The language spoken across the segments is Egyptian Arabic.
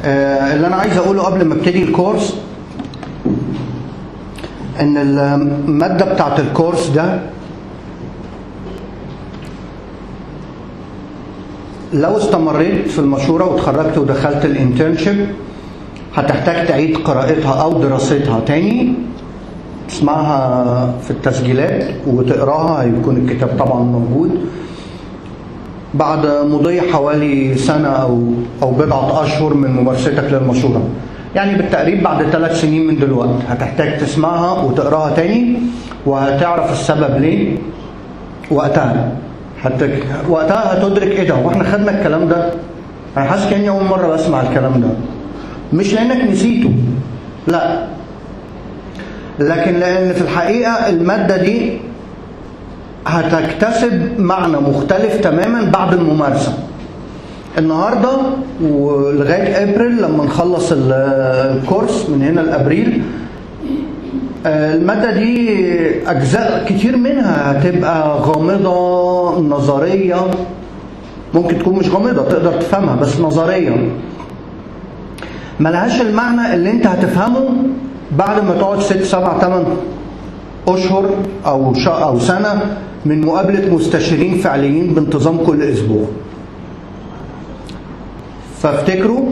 آه، اللي انا عايز اقوله قبل ما ابتدي الكورس ان الماده بتاعت الكورس ده لو استمريت في المشوره وتخرجت ودخلت الانترنشيب هتحتاج تعيد قراءتها او دراستها تاني تسمعها في التسجيلات وتقراها هيكون الكتاب طبعا موجود بعد مضي حوالي سنة أو أو بضعة أشهر من ممارستك للمشورة يعني بالتقريب بعد ثلاث سنين من دلوقتي هتحتاج تسمعها وتقراها تاني وهتعرف السبب ليه وقتها حتى وقتها هتدرك ايه ده واحنا خدنا الكلام ده انا حاسس كاني اول مره بسمع الكلام ده مش لانك نسيته لا لكن لان في الحقيقه الماده دي هتكتسب معنى مختلف تماما بعد الممارسه النهارده ولغايه ابريل لما نخلص الكورس من هنا لابريل المادة دي أجزاء كتير منها هتبقى غامضة نظرية ممكن تكون مش غامضة تقدر تفهمها بس نظرية ملهاش المعنى اللي انت هتفهمه بعد ما تقعد ست سبع تمن أشهر أو أو سنة من مقابلة مستشارين فعليين بانتظام كل أسبوع فافتكروا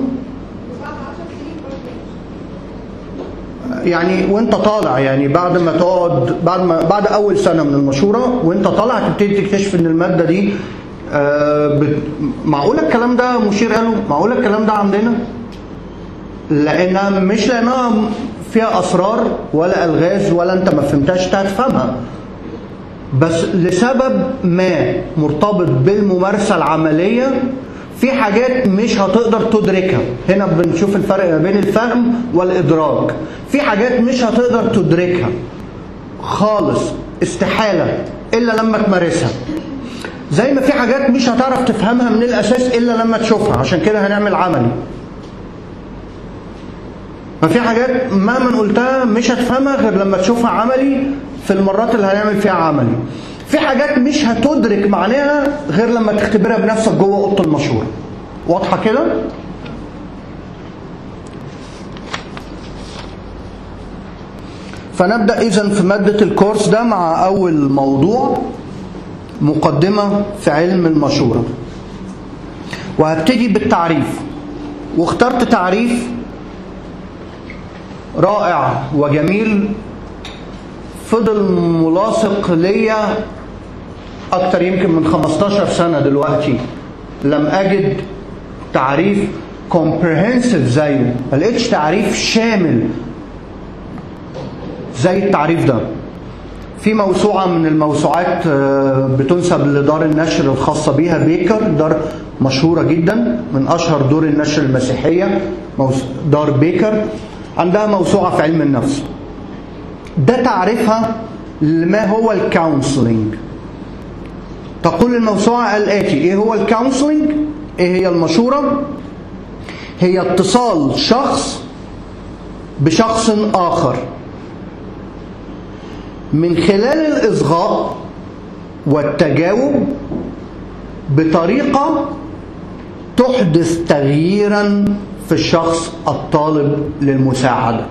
يعني وانت طالع يعني بعد ما تقعد بعد ما بعد اول سنه من المشوره وانت طالع هتبتدي تكتشف ان الماده دي آه بت... معقوله الكلام ده مشير قاله معقوله الكلام ده عندنا لانها مش لانها فيها اسرار ولا الغاز ولا انت ما فهمتهاش انت هتفهمها بس لسبب ما مرتبط بالممارسه العمليه في حاجات مش هتقدر تدركها هنا بنشوف الفرق ما بين الفهم والادراك في حاجات مش هتقدر تدركها خالص استحاله الا لما تمارسها زي ما في حاجات مش هتعرف تفهمها من الاساس الا لما تشوفها عشان كده هنعمل عملي ففي حاجات مهما قلتها مش هتفهمها غير لما تشوفها عملي في المرات اللي هنعمل فيها عملي في حاجات مش هتدرك معناها غير لما تختبرها بنفسك جوه اوضه المشوره واضحه كده فنبدا اذا في ماده الكورس ده مع اول موضوع مقدمه في علم المشوره وهبتدي بالتعريف واخترت تعريف رائع وجميل فضل ملاصق ليا اكتر يمكن من 15 سنه دلوقتي لم اجد تعريف comprehensive زيه ما لقيتش تعريف شامل زي التعريف ده في موسوعة من الموسوعات بتنسب لدار النشر الخاصة بيها بيكر دار مشهورة جدا من أشهر دور النشر المسيحية دار بيكر عندها موسوعة في علم النفس ده تعريفها لما هو الكونسلنج تقول الموسوعة الآتي إيه هو الكونسلنج إيه هي المشورة هي اتصال شخص بشخص آخر من خلال الإصغاء والتجاوب بطريقة تحدث تغييرا في الشخص الطالب للمساعده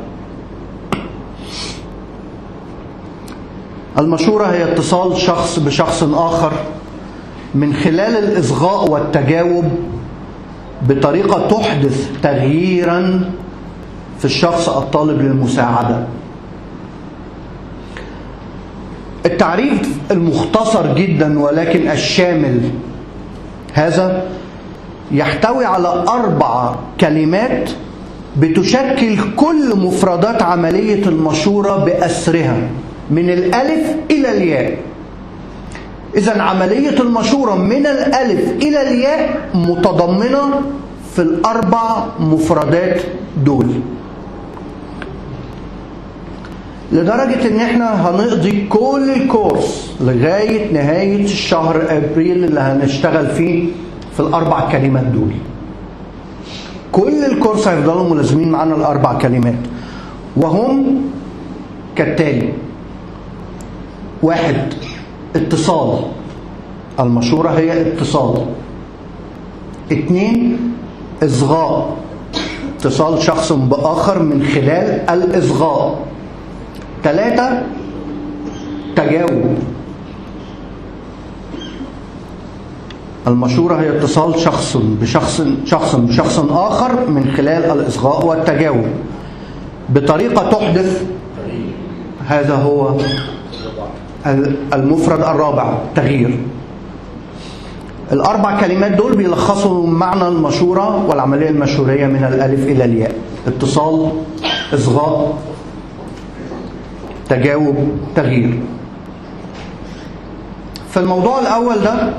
المشورة هي اتصال شخص بشخص آخر من خلال الإصغاء والتجاوب بطريقة تحدث تغييرا في الشخص الطالب للمساعدة التعريف المختصر جدا ولكن الشامل هذا يحتوي على أربع كلمات بتشكل كل مفردات عملية المشورة بأسرها من الألف إلى الياء إذا عملية المشورة من الألف إلى الياء متضمنة في الأربع مفردات دول لدرجة إن إحنا هنقضي كل الكورس لغاية نهاية الشهر أبريل اللي هنشتغل فيه في الأربع كلمات دول كل الكورس هيفضلوا ملازمين معانا الأربع كلمات وهم كالتالي واحد اتصال المشورة هي اتصال اتنين اصغاء اتصال شخص بآخر من خلال الإصغاء ثلاثة تجاوب المشورة هي اتصال شخص بشخص شخص بشخص آخر من خلال الإصغاء والتجاوب بطريقة تحدث هذا هو المفرد الرابع تغيير الأربع كلمات دول بيلخصوا معنى المشورة والعملية المشورية من الألف إلى الياء اتصال إصغاء تجاوب تغيير في الموضوع الأول ده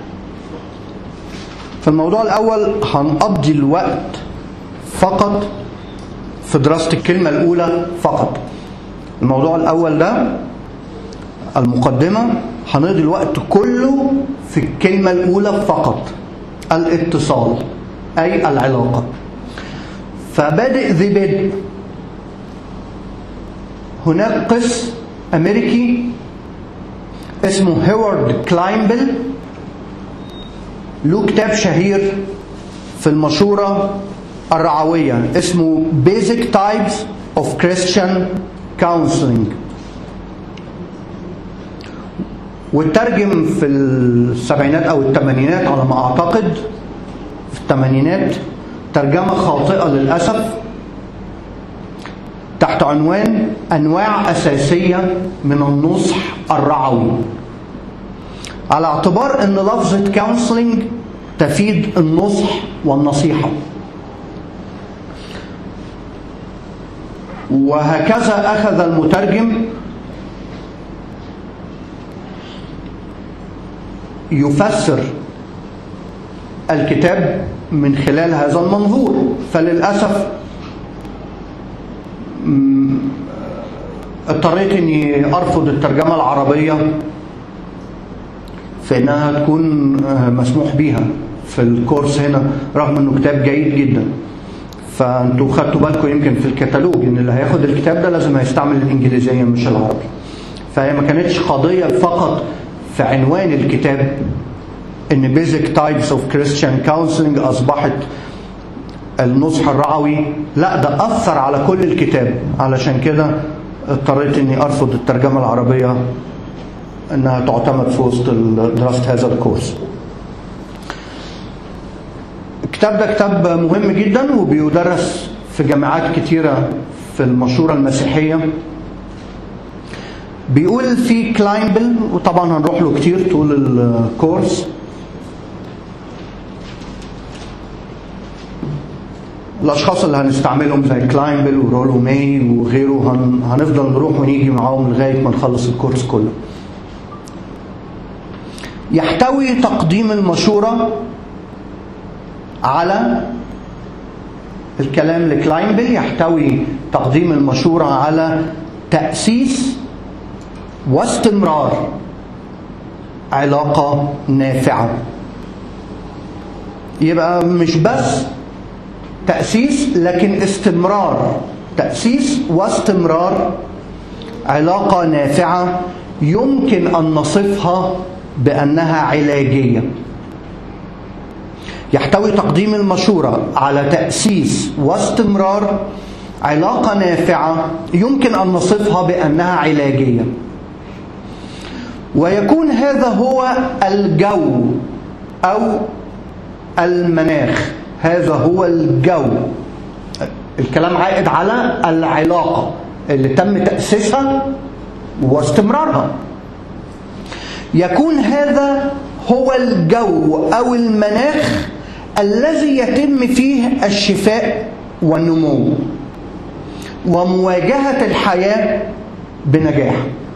في الموضوع الأول هنقضي الوقت فقط في دراسة الكلمة الأولى فقط الموضوع الأول ده المقدمة هنقضي الوقت كله في الكلمة الأولى فقط الاتصال أي العلاقة فبادئ ذي بدء هناك قس أمريكي اسمه هيوارد كلاينبل له كتاب شهير في المشورة الرعوية اسمه Basic Types of Christian Counseling وترجم في السبعينات أو الثمانينات على ما أعتقد في الثمانينات ترجمة خاطئة للأسف تحت عنوان أنواع أساسية من النصح الرعوي على اعتبار أن لفظة كونسلنج تفيد النصح والنصيحة وهكذا أخذ المترجم يفسر الكتاب من خلال هذا المنظور فللأسف اضطريت اني ارفض الترجمه العربيه في انها تكون مسموح بيها في الكورس هنا رغم انه كتاب جيد جدا فانتوا خدتوا بالكم يمكن في الكتالوج ان اللي هياخد الكتاب ده لازم هيستعمل الانجليزيه مش العربي فهي ما كانتش قضيه فقط في عنوان الكتاب ان بيزك تايبس اوف كريستيان كونسلنج اصبحت النصح الرعوي لا ده اثر على كل الكتاب علشان كده اضطريت اني ارفض الترجمه العربيه انها تعتمد في وسط دراسه هذا الكورس الكتاب ده كتاب مهم جدا وبيدرس في جامعات كتيره في المشوره المسيحيه بيقول في كلاينبل وطبعا هنروح له كتير طول الكورس الاشخاص اللي هنستعملهم زي كلاينبل ورولو ماي وغيره هن... هنفضل نروح ونيجي معاهم لغايه ما نخلص الكورس كله يحتوي تقديم المشوره على الكلام لكلاينبل يحتوي تقديم المشوره على تاسيس واستمرار علاقه نافعه يبقى مش بس تأسيس لكن استمرار تأسيس واستمرار علاقة نافعة يمكن أن نصفها بأنها علاجية يحتوي تقديم المشورة على تأسيس واستمرار علاقة نافعة يمكن أن نصفها بأنها علاجية ويكون هذا هو الجو أو المناخ هذا هو الجو الكلام عائد على العلاقة اللي تم تأسيسها واستمرارها يكون هذا هو الجو أو المناخ الذي يتم فيه الشفاء والنمو ومواجهة الحياة بنجاح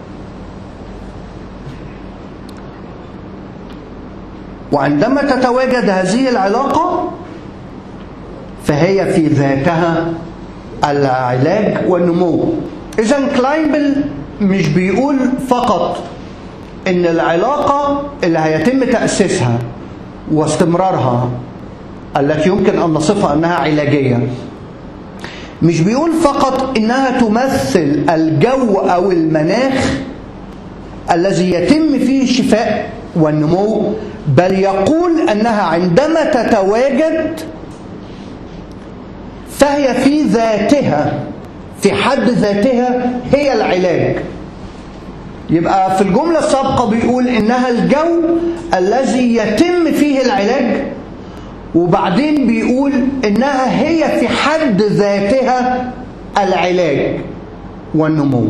وعندما تتواجد هذه العلاقة فهي في ذاتها العلاج والنمو إذا كلاينبل مش بيقول فقط إن العلاقة اللي هيتم تأسيسها واستمرارها التي يمكن أن نصفها أنها علاجية مش بيقول فقط إنها تمثل الجو أو المناخ الذي يتم فيه الشفاء والنمو بل يقول أنها عندما تتواجد فهي في ذاتها في حد ذاتها هي العلاج يبقى في الجملة السابقة بيقول إنها الجو الذي يتم فيه العلاج وبعدين بيقول إنها هي في حد ذاتها العلاج والنمو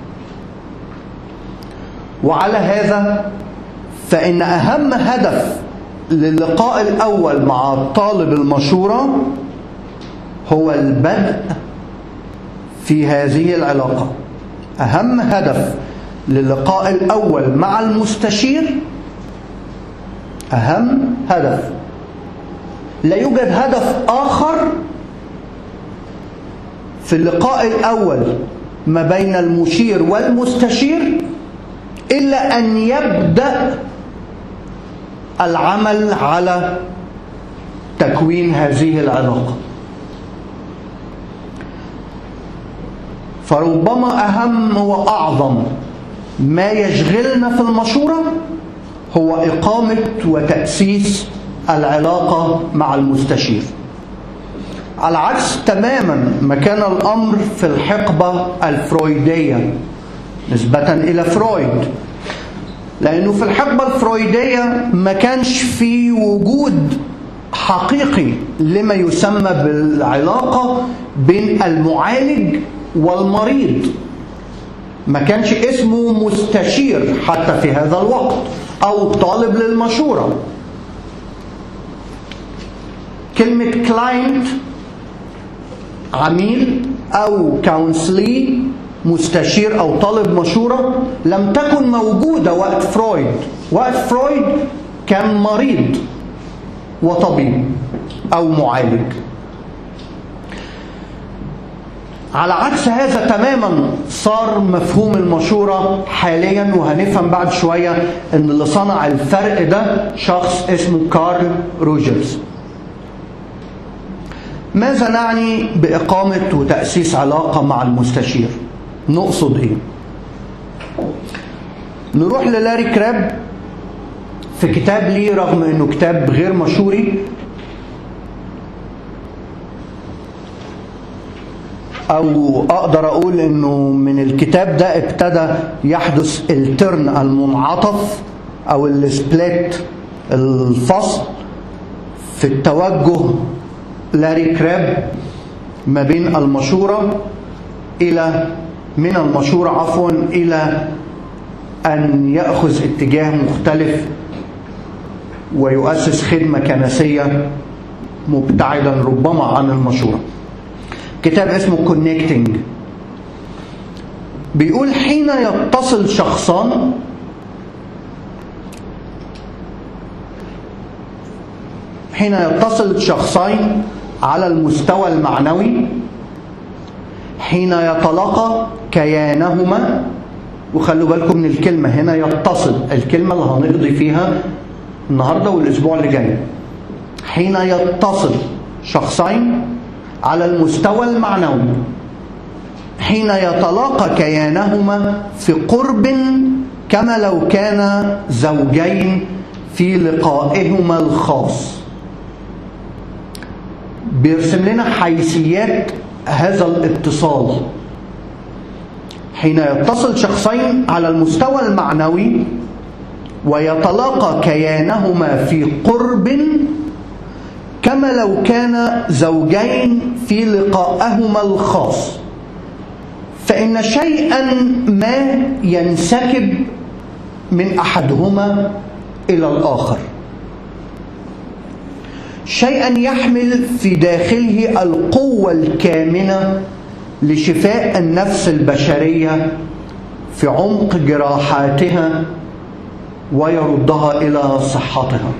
وعلى هذا فإن أهم هدف للقاء الأول مع طالب المشورة هو البدء في هذه العلاقة أهم هدف للقاء الأول مع المستشير أهم هدف لا يوجد هدف آخر في اللقاء الأول ما بين المشير والمستشير إلا أن يبدأ العمل على تكوين هذه العلاقة فربما أهم وأعظم ما يشغلنا في المشورة هو إقامة وتأسيس العلاقة مع المستشير على عكس تماما ما كان الأمر في الحقبة الفرويدية نسبة إلى فرويد لأنه في الحقبة الفرويدية ما كانش في وجود حقيقي لما يسمى بالعلاقة بين المعالج والمريض ما كانش اسمه مستشير حتى في هذا الوقت أو طالب للمشورة كلمة كلاينت عميل أو كونسلي مستشير أو طالب مشورة لم تكن موجودة وقت فرويد وقت فرويد كان مريض وطبيب أو معالج على عكس هذا تماما صار مفهوم المشورة حاليا وهنفهم بعد شوية ان اللي صنع الفرق ده شخص اسمه كارل روجرز ماذا نعني بإقامة وتأسيس علاقة مع المستشير نقصد ايه نروح للاري كراب في كتاب ليه رغم انه كتاب غير مشهوري او اقدر اقول انه من الكتاب ده ابتدى يحدث الترن المنعطف او السبليت الفصل في التوجه لاري كراب ما بين المشورة إلى من المشورة عفوا إلى أن يأخذ اتجاه مختلف ويؤسس خدمة كنسية مبتعدا ربما عن المشورة كتاب اسمه Connecting بيقول حين يتصل شخصان حين يتصل شخصين على المستوى المعنوي حين يتلاقى كيانهما وخلوا بالكم من الكلمة هنا يتصل الكلمة اللي هنقضي فيها النهاردة والأسبوع اللي جاي حين يتصل شخصين على المستوى المعنوي حين يتلاقى كيانهما في قرب كما لو كان زوجين في لقائهما الخاص بيرسم لنا حيثيات هذا الاتصال حين يتصل شخصين على المستوى المعنوي ويتلاقى كيانهما في قرب كما لو كان زوجين في لقائهما الخاص فإن شيئا ما ينسكب من أحدهما إلى الآخر شيئا يحمل في داخله القوة الكامنة لشفاء النفس البشرية في عمق جراحاتها ويردها إلى صحتها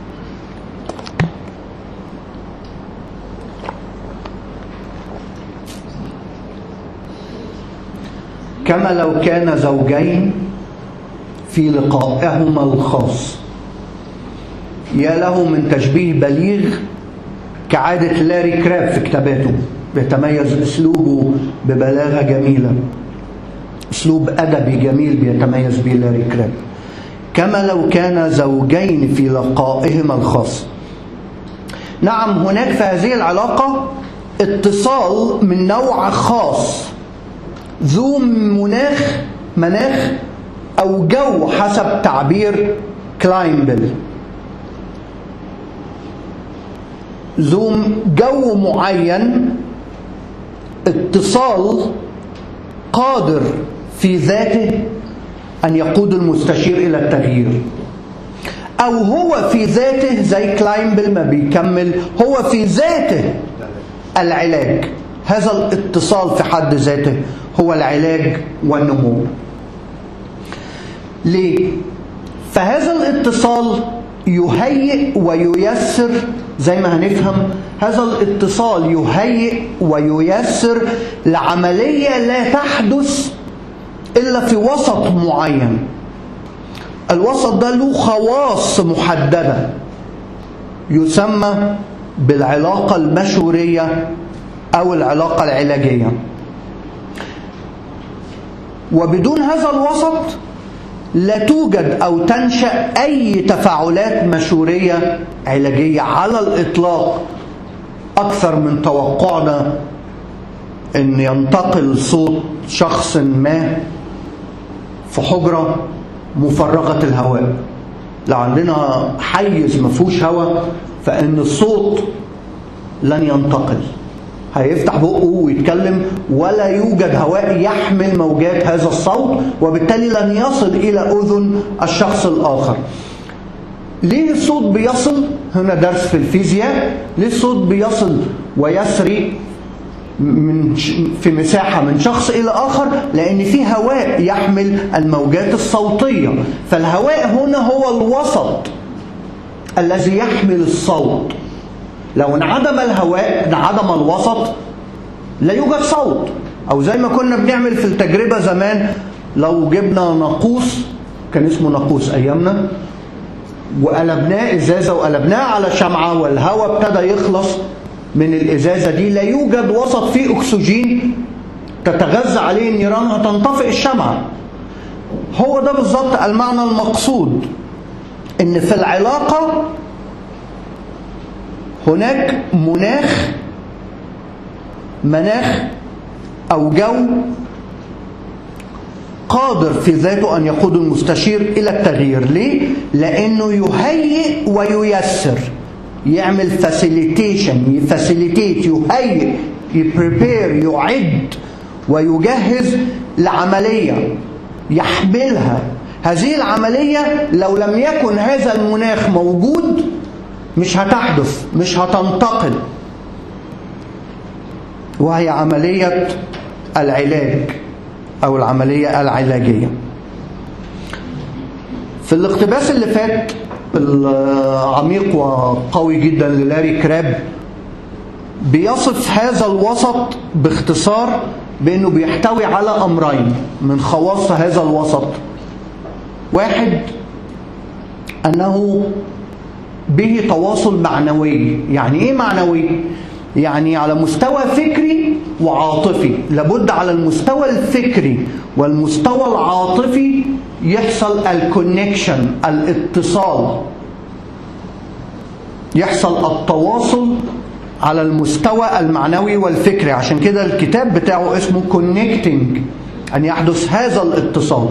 كما لو كان زوجين في لقائهما الخاص يا له من تشبيه بليغ كعادة لاري كراب في كتاباته بيتميز اسلوبه ببلاغة جميلة اسلوب ادبي جميل بيتميز به لاري كراب كما لو كان زوجين في لقائهما الخاص نعم هناك في هذه العلاقة اتصال من نوع خاص ذو مناخ مناخ أو جو حسب تعبير كلاينبل ذو جو معين اتصال قادر في ذاته أن يقود المستشير إلى التغيير أو هو في ذاته زي كلاينبل ما بيكمل هو في ذاته العلاج هذا الاتصال في حد ذاته هو العلاج والنمو ليه؟ فهذا الاتصال يهيئ وييسر زي ما هنفهم هذا الاتصال يهيئ وييسر لعملية لا تحدث إلا في وسط معين الوسط ده له خواص محددة يسمى بالعلاقة المشورية أو العلاقة العلاجية وبدون هذا الوسط لا توجد أو تنشأ أي تفاعلات مشورية علاجية على الإطلاق أكثر من توقعنا أن ينتقل صوت شخص ما في حجرة مفرغة الهواء لو عندنا حيز ما فيهوش هواء فإن الصوت لن ينتقل هيفتح بقه ويتكلم ولا يوجد هواء يحمل موجات هذا الصوت وبالتالي لن يصل إلى أذن الشخص الآخر ليه الصوت بيصل هنا درس في الفيزياء ليه الصوت بيصل ويسري من في مساحة من شخص إلى آخر لأن في هواء يحمل الموجات الصوتية فالهواء هنا هو الوسط الذي يحمل الصوت لو انعدم الهواء انعدم الوسط لا يوجد صوت أو زي ما كنا بنعمل في التجربة زمان لو جبنا ناقوس كان اسمه ناقوس أيامنا وقلبناه إزازة وقلبناه على شمعة والهواء ابتدى يخلص من الإزازة دي لا يوجد وسط فيه أكسجين تتغذى عليه النيران هتنطفئ الشمعة هو ده بالظبط المعنى المقصود إن في العلاقة هناك مناخ مناخ أو جو قادر في ذاته أن يقود المستشير إلى التغيير ليه؟ لأنه يهيئ وييسر يعمل فاسيليتيشن يفاسيليتيت يهيئ يبريبير يعد ويجهز لعملية يحملها هذه العملية لو لم يكن هذا المناخ موجود مش هتحدث مش هتنتقل وهي عملية العلاج أو العملية العلاجية في الاقتباس اللي فات العميق وقوي جدا للاري كراب بيصف هذا الوسط باختصار بأنه بيحتوي على أمرين من خواص هذا الوسط واحد أنه به تواصل معنوي يعني إيه معنوي؟ يعني على مستوى فكري وعاطفي لابد على المستوى الفكري والمستوى العاطفي يحصل الكونكشن الاتصال يحصل التواصل على المستوى المعنوي والفكري عشان كده الكتاب بتاعه اسمه connecting أن يحدث هذا الاتصال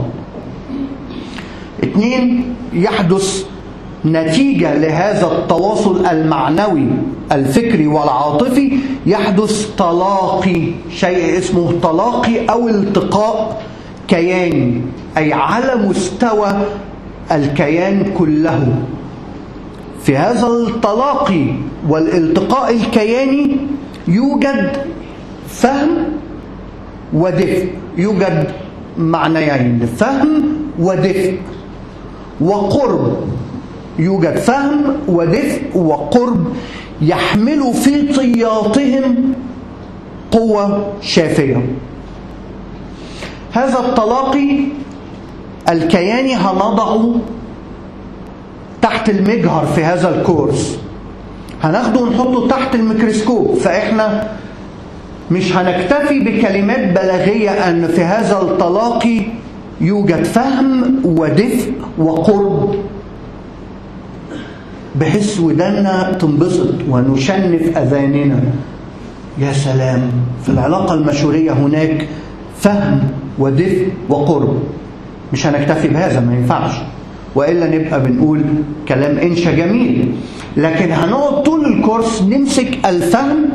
اثنين يحدث نتيجة لهذا التواصل المعنوي الفكري والعاطفي يحدث تلاقي شيء اسمه تلاقي أو التقاء كياني أي على مستوى الكيان كله في هذا التلاقي والالتقاء الكياني يوجد فهم ودفء يوجد معنيين فهم ودفء وقرب يوجد فهم ودفء وقرب يحمل في طياتهم قوة شافية هذا التلاقي الكياني هنضعه تحت المجهر في هذا الكورس هناخده ونحطه تحت الميكروسكوب فإحنا مش هنكتفي بكلمات بلاغية أن في هذا التلاقي يوجد فهم ودفء وقرب بحيث ودنا تنبسط ونشنف أذاننا يا سلام في العلاقة المشورية هناك فهم ودفء وقرب مش هنكتفي بهذا ما ينفعش وإلا نبقى بنقول كلام إنشا جميل لكن هنقعد طول الكورس نمسك الفهم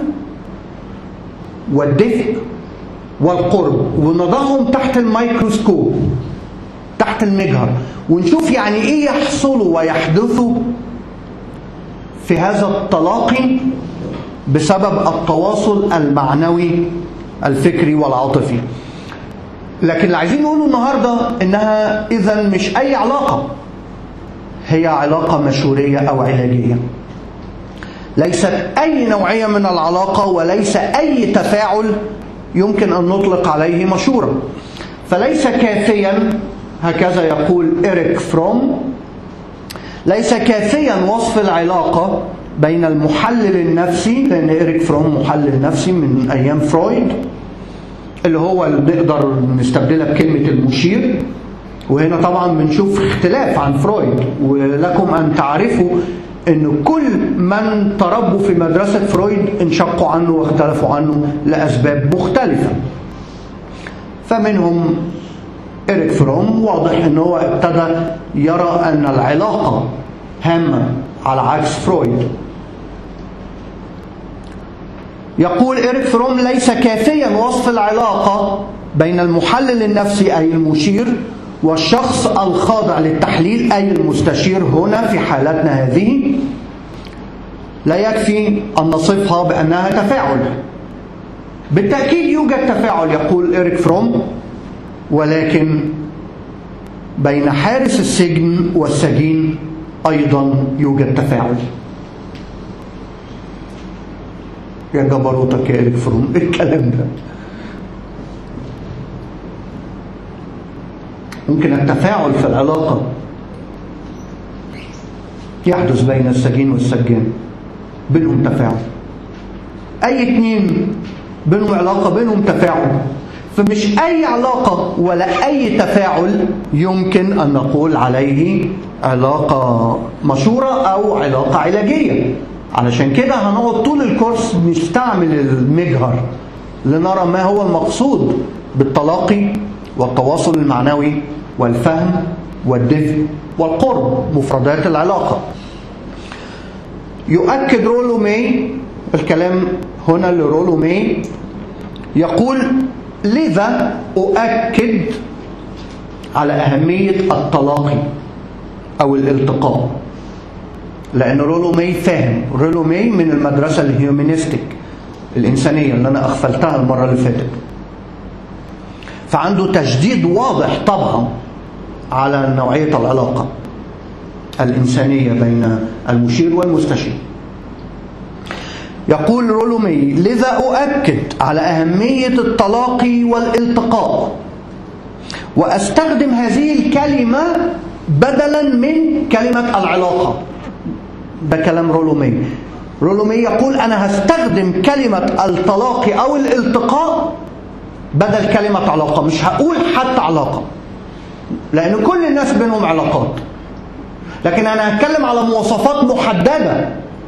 والدفء والقرب ونضعهم تحت الميكروسكوب تحت المجهر ونشوف يعني ايه يحصلوا ويحدثوا في هذا التلاقي بسبب التواصل المعنوي الفكري والعاطفي لكن اللي عايزين نقوله النهارده انها اذا مش اي علاقه هي علاقه مشوريه او علاجيه ليست اي نوعيه من العلاقه وليس اي تفاعل يمكن ان نطلق عليه مشوره فليس كافيا هكذا يقول إريك فروم ليس كافيا وصف العلاقة بين المحلل النفسي لأن إريك فروم محلل نفسي من أيام فرويد اللي هو اللي نقدر نستبدلها بكلمة المشير وهنا طبعا بنشوف اختلاف عن فرويد ولكم أن تعرفوا أن كل من تربوا في مدرسة فرويد انشقوا عنه واختلفوا عنه لأسباب مختلفة فمنهم إريك فروم واضح ان هو ابتدى يرى ان العلاقة هامة على عكس فرويد يقول إريك فروم ليس كافيا وصف العلاقة بين المحلل النفسي أي المشير والشخص الخاضع للتحليل أي المستشير هنا في حالتنا هذه لا يكفي أن نصفها بأنها تفاعل بالتأكيد يوجد تفاعل يقول إريك فروم ولكن بين حارس السجن والسجين أيضا يوجد تفاعل يا جبروتك يا إليك فروم إيه الكلام ده ممكن التفاعل في العلاقة يحدث بين السجين والسجان بينهم تفاعل أي اتنين بينهم علاقة بينهم تفاعل فمش أي علاقة ولا أي تفاعل يمكن أن نقول عليه علاقة مشورة أو علاقة علاجية علشان كده هنقعد طول الكورس نستعمل المجهر لنرى ما هو المقصود بالتلاقي والتواصل المعنوي والفهم والدفء والقرب مفردات العلاقة يؤكد رولو ماي الكلام هنا لرولو ماي يقول لذا أؤكد على أهمية التلاقي أو الالتقاء لأن رولو ماي فاهم رولو ماي من المدرسة الهيومانيستيك الإنسانية اللي أنا أغفلتها المرة اللي فاتت فعنده تجديد واضح طبعا على نوعية العلاقة الإنسانية بين المشير والمستشير يقول رولومي لذا أؤكد على أهمية التلاقي والالتقاء وأستخدم هذه الكلمة بدلا من كلمة العلاقة ده كلام رولومي رولومي يقول أنا هستخدم كلمة التلاقي أو الالتقاء بدل كلمة علاقة مش هقول حتى علاقة لأن كل الناس بينهم علاقات لكن أنا هتكلم على مواصفات محددة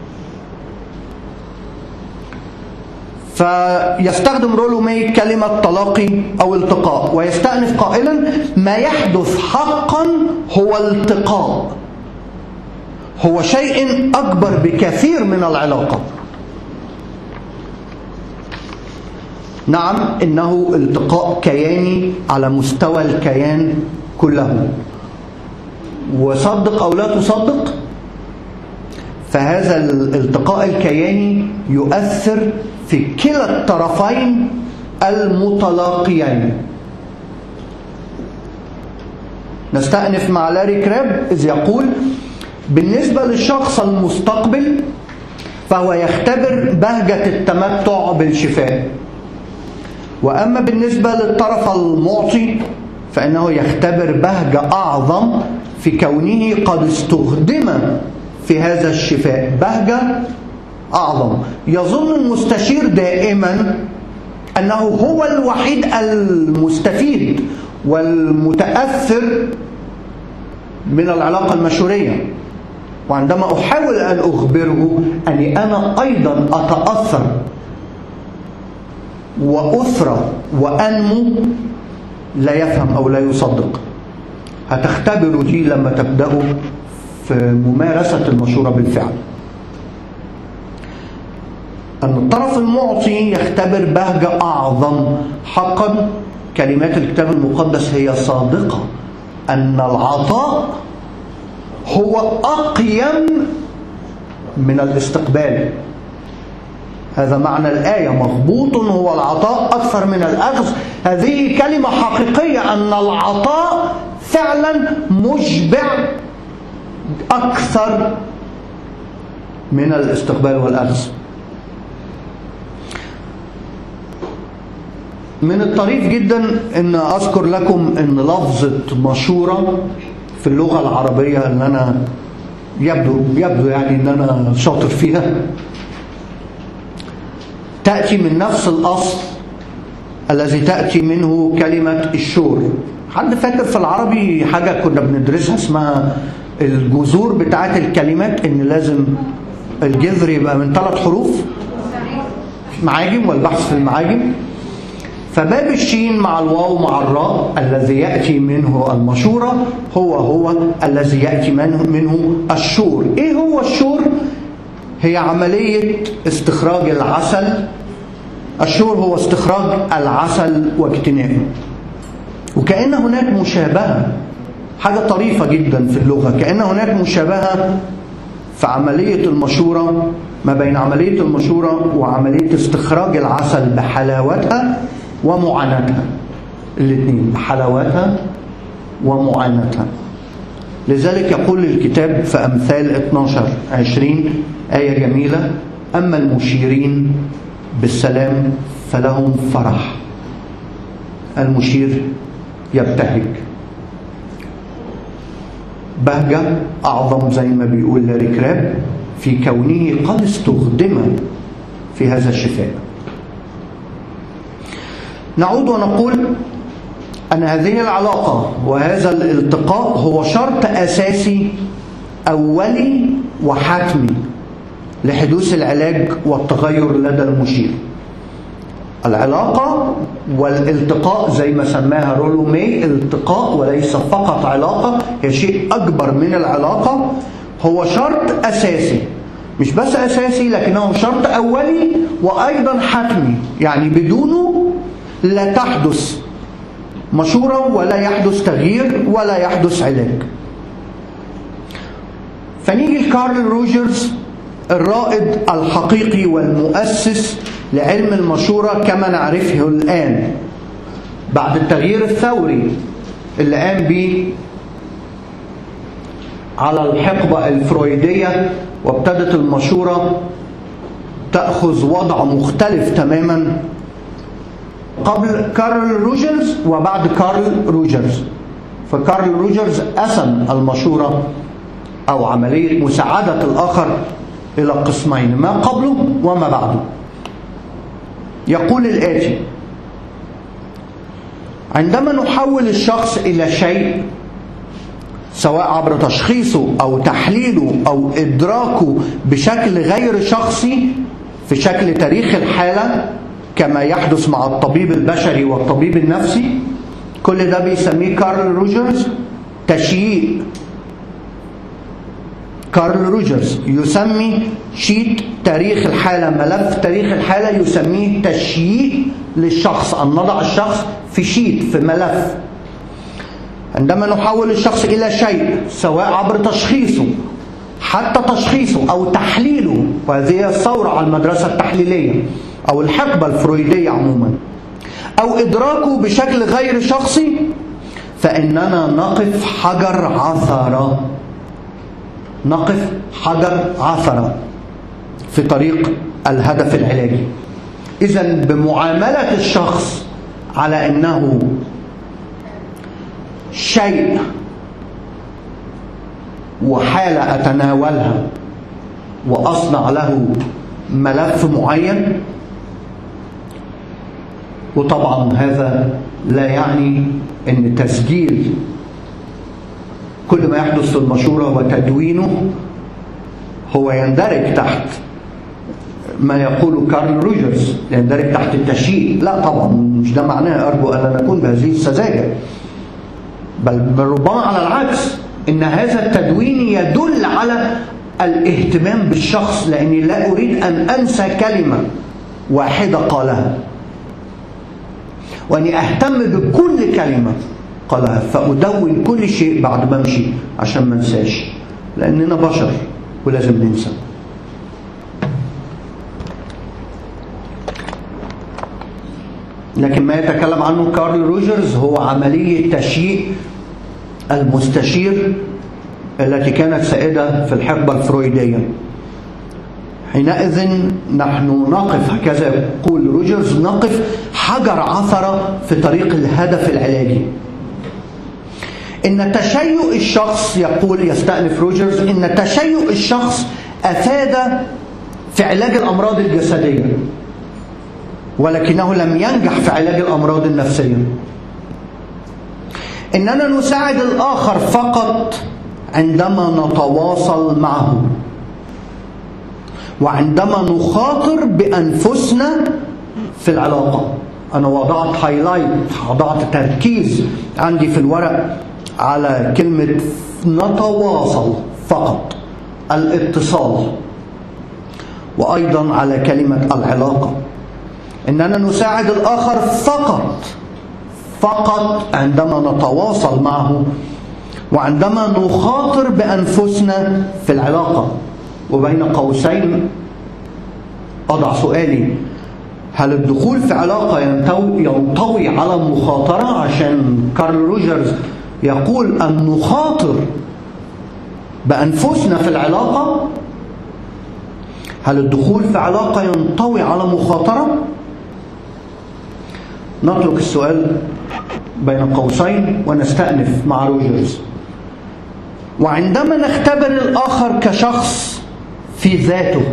فيستخدم رولو مي كلمة تلاقي أو التقاء ويستأنف قائلا ما يحدث حقا هو التقاء هو شيء أكبر بكثير من العلاقة نعم إنه التقاء كياني على مستوى الكيان كله وصدق أو لا تصدق فهذا الالتقاء الكياني يؤثر في كلا الطرفين المتلاقيين نستأنف مع لاري كراب إذ يقول بالنسبة للشخص المستقبل فهو يختبر بهجة التمتع بالشفاء وأما بالنسبة للطرف المعطي فإنه يختبر بهجة أعظم في كونه قد استخدم في هذا الشفاء بهجة أعظم يظن المستشير دائما أنه هو الوحيد المستفيد والمتأثر من العلاقة المشورية وعندما أحاول أن أخبره أني أنا أيضا أتأثر وأثرى وأنمو لا يفهم أو لا يصدق هتختبروا دي لما تبدأوا في ممارسة المشورة بالفعل أن الطرف المعطي يختبر بهجة أعظم حقا كلمات الكتاب المقدس هي صادقة أن العطاء هو أقيم من الاستقبال هذا معنى الآية مضبوط هو العطاء أكثر من الأخذ هذه كلمة حقيقية أن العطاء فعلا مشبع أكثر من الاستقبال والأخذ من الطريف جدا ان اذكر لكم ان لفظة مشورة في اللغة العربية اللي انا يبدو يبدو يعني ان انا شاطر فيها تأتي من نفس الأصل الذي تأتي منه كلمة الشور حد فاكر في العربي حاجة كنا بندرسها اسمها الجذور بتاعت الكلمات ان لازم الجذر يبقى من ثلاث حروف معاجم والبحث في المعاجم فباب الشين مع الواو مع الراء الذي يأتي منه المشورة هو هو الذي يأتي منه, منه الشور ايه هو الشور هي عملية استخراج العسل الشور هو استخراج العسل واجتنابه وكأن هناك مشابهة حاجة طريفة جدا في اللغة كأن هناك مشابهة في عملية المشورة ما بين عملية المشورة وعملية استخراج العسل بحلاوتها ومعاناتها الاثنين بحلاوتها ومعاناتها لذلك يقول الكتاب في أمثال 12 20 آية جميلة أما المشيرين بالسلام فلهم فرح المشير يبتهج بهجة أعظم زي ما بيقول لاري كراب في كونه قد استخدم في هذا الشفاء نعود ونقول أن هذه العلاقة وهذا الالتقاء هو شرط أساسي أولي وحتمي لحدوث العلاج والتغير لدى المشير العلاقة والالتقاء زي ما سماها رولو مي التقاء وليس فقط علاقة هي شيء أكبر من العلاقة هو شرط أساسي مش بس أساسي لكنه شرط أولي وأيضا حتمي يعني بدونه لا تحدث مشورة ولا يحدث تغيير ولا يحدث علاج فنيجي لكارل روجرز الرائد الحقيقي والمؤسس لعلم المشورة كما نعرفه الآن بعد التغيير الثوري اللي قام به على الحقبة الفرويدية وابتدت المشورة تأخذ وضع مختلف تماما قبل كارل روجرز وبعد كارل روجرز فكارل روجرز قسم المشورة أو عملية مساعدة الآخر إلى قسمين ما قبله وما بعده يقول الآتي عندما نحول الشخص إلى شيء سواء عبر تشخيصه أو تحليله أو إدراكه بشكل غير شخصي في شكل تاريخ الحالة كما يحدث مع الطبيب البشري والطبيب النفسي كل ده بيسميه كارل روجرز تشييء كارل روجرز يسمي شيت تاريخ الحالة ملف تاريخ الحالة يسميه تشييء للشخص أن نضع الشخص في شيت في ملف عندما نحول الشخص إلى شيء سواء عبر تشخيصه حتى تشخيصه أو تحليله وهذه الثورة على المدرسة التحليلية أو الحقبة الفرويدية عموما أو إدراكه بشكل غير شخصي فإننا نقف حجر عثرة نقف حجر عثرة في طريق الهدف العلاجي إذا بمعاملة الشخص على أنه شيء وحالة أتناولها وأصنع له ملف معين وطبعا هذا لا يعني أن تسجيل كل ما يحدث في المشورة وتدوينه هو يندرج تحت ما يقوله كارل روجرز يندرج تحت التشييء لا طبعا مش ده معناه أرجو ألا نكون بهذه السذاجة بل ربما على العكس إن هذا التدوين يدل على الاهتمام بالشخص لأني لا أريد أن أنسى كلمة واحدة قالها وأني أهتم بكل كلمة قالها فأدون كل شيء بعد ما أمشي عشان ما انساش لأننا بشر ولازم ننسى لكن ما يتكلم عنه كارل روجرز هو عملية تشييء المستشير التي كانت سائدة في الحقبة الفرويدية حينئذ نحن نقف هكذا يقول روجرز نقف حجر عثرة في طريق الهدف العلاجي إن تشيؤ الشخص يقول يستأنف روجرز إن تشيؤ الشخص أفاد في علاج الأمراض الجسدية ولكنه لم ينجح في علاج الأمراض النفسية إننا نساعد الآخر فقط عندما نتواصل معه وعندما نخاطر بأنفسنا في العلاقة أنا وضعت هايلايت وضعت تركيز عندي في الورق على كلمة نتواصل فقط الاتصال وأيضا على كلمة العلاقة إننا نساعد الآخر فقط فقط عندما نتواصل معه وعندما نخاطر بأنفسنا في العلاقة وبين قوسين أضع سؤالي هل الدخول في علاقة ينطوي, ينطوي على مخاطرة عشان كارل روجرز يقول أن نخاطر بأنفسنا في العلاقة هل الدخول في علاقة ينطوي على مخاطرة نترك السؤال بين قوسين ونستأنف مع روجرز وعندما نختبر الآخر كشخص في ذاته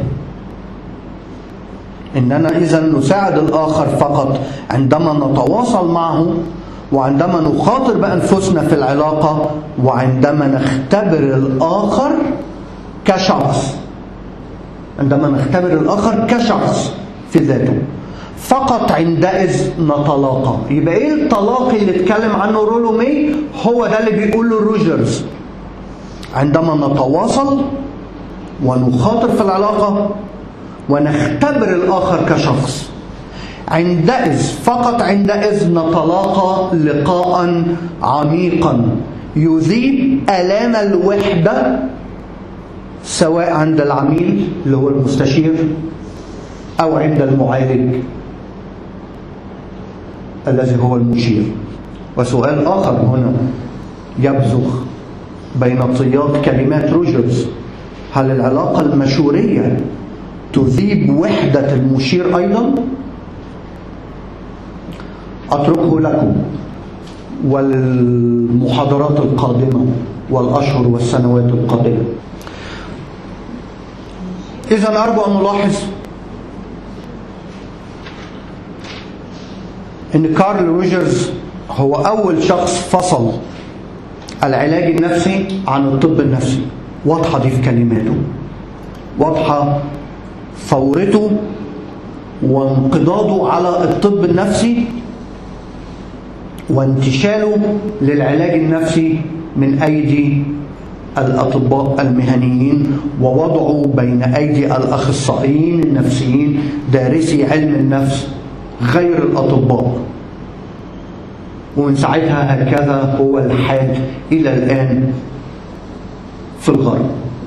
إننا إذا نساعد الآخر فقط عندما نتواصل معه وعندما نخاطر بأنفسنا في العلاقة وعندما نختبر الآخر كشخص عندما نختبر الآخر كشخص في ذاته فقط عندئذ نتلاقى يبقى ايه التلاقي اللي اتكلم عنه رولو مي هو ده اللي بيقوله روجرز عندما نتواصل ونخاطر في العلاقة ونختبر الآخر كشخص عندئذ فقط عندئذ نتلاقى لقاء عميقا يذيب آلام الوحدة سواء عند العميل اللي هو المستشير أو عند المعالج الذي هو المشير وسؤال آخر هنا يبزغ بين طيات كلمات روجرز هل العلاقة المشورية تذيب وحدة المشير أيضا؟ أتركه لكم والمحاضرات القادمة والأشهر والسنوات القادمة إذا أرجو أن نلاحظ ان كارل روجرز هو اول شخص فصل العلاج النفسي عن الطب النفسي واضحه دي في كلماته واضحه ثورته وانقضاضه على الطب النفسي وانتشاله للعلاج النفسي من ايدي الاطباء المهنيين ووضعه بين ايدي الاخصائيين النفسيين دارسي علم النفس غير الأطباء ومن ساعتها هكذا هو الحال إلى الآن في الغرب